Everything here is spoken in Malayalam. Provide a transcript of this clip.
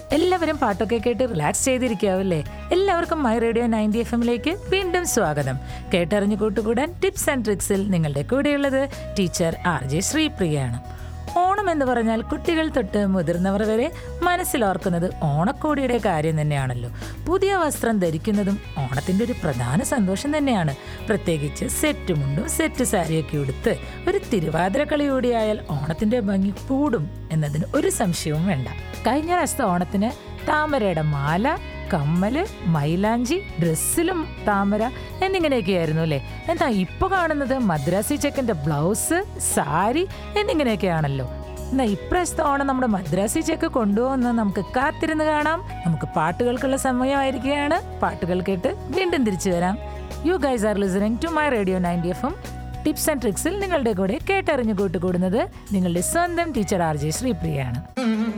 എല്ലാവരും പാട്ടൊക്കെ കേട്ട് റിലാക്സ് ചെയ്തിരിക്കാവല്ലേ എല്ലാവർക്കും മൈ റേഡിയോ നയൻറ്റി എഫ് എമ്മിലേക്ക് വീണ്ടും സ്വാഗതം കേട്ടറിഞ്ഞു കൂട്ടുകൂടാൻ ടിപ്സ് ആൻഡ് ട്രിക്സിൽ നിങ്ങളുടെ കൂടെയുള്ളത് ടീച്ചർ ആർ ജെ ശ്രീപ്രിയയാണ് ഓണം എന്ന് പറഞ്ഞാൽ കുട്ടികൾ തൊട്ട് മുതിർന്നവർ വരെ മനസ്സിലോർക്കുന്നത് ഓണക്കോടിയുടെ കാര്യം തന്നെയാണല്ലോ പുതിയ വസ്ത്രം ധരിക്കുന്നതും ഓണത്തിൻ്റെ ഒരു പ്രധാന സന്തോഷം തന്നെയാണ് പ്രത്യേകിച്ച് സെറ്റ് മുണ്ടും സെറ്റ് സാരിയൊക്കെ ഉടുത്ത് ഒരു തിരുവാതിര കളി കൂടിയായാൽ ഓണത്തിൻ്റെ ഭംഗി കൂടും എന്നതിന് ഒരു സംശയവും വേണ്ട കഴിഞ്ഞ പ്രാവശ്യത്തെ ഓണത്തിന് താമരയുടെ മാല കമ്മല് മൈലാഞ്ചി ഡ്രസ്സിലും താമര എന്നിങ്ങനെയൊക്കെയായിരുന്നു അല്ലേ എന്താ ഇപ്പൊ കാണുന്നത് മദ്രാസി ചെക്കൻ്റെ ബ്ലൗസ് സാരി എന്നിങ്ങനെയൊക്കെയാണല്ലോ എന്നാ ഇപ്രാവശ്യത്തെ ഓണം നമ്മുടെ മദ്രാസി ചെക്ക് കൊണ്ടുപോകുന്ന നമുക്ക് കാത്തിരുന്ന് കാണാം നമുക്ക് പാട്ടുകൾക്കുള്ള സമയമായിരിക്കുകയാണ് പാട്ടുകൾ കേട്ട് വീണ്ടും തിരിച്ചു വരാം you guys are listening to my radio ninety F M tips and ട്രിക്സിൽ നിങ്ങളുടെ കൂടെ കേട്ടറിഞ്ഞു കൂട്ടുകൂടുന്നത് നിങ്ങളുടെ സ്വന്തം ടീച്ചർ ആർ ജെ ശ്രീപ്രിയയാണ്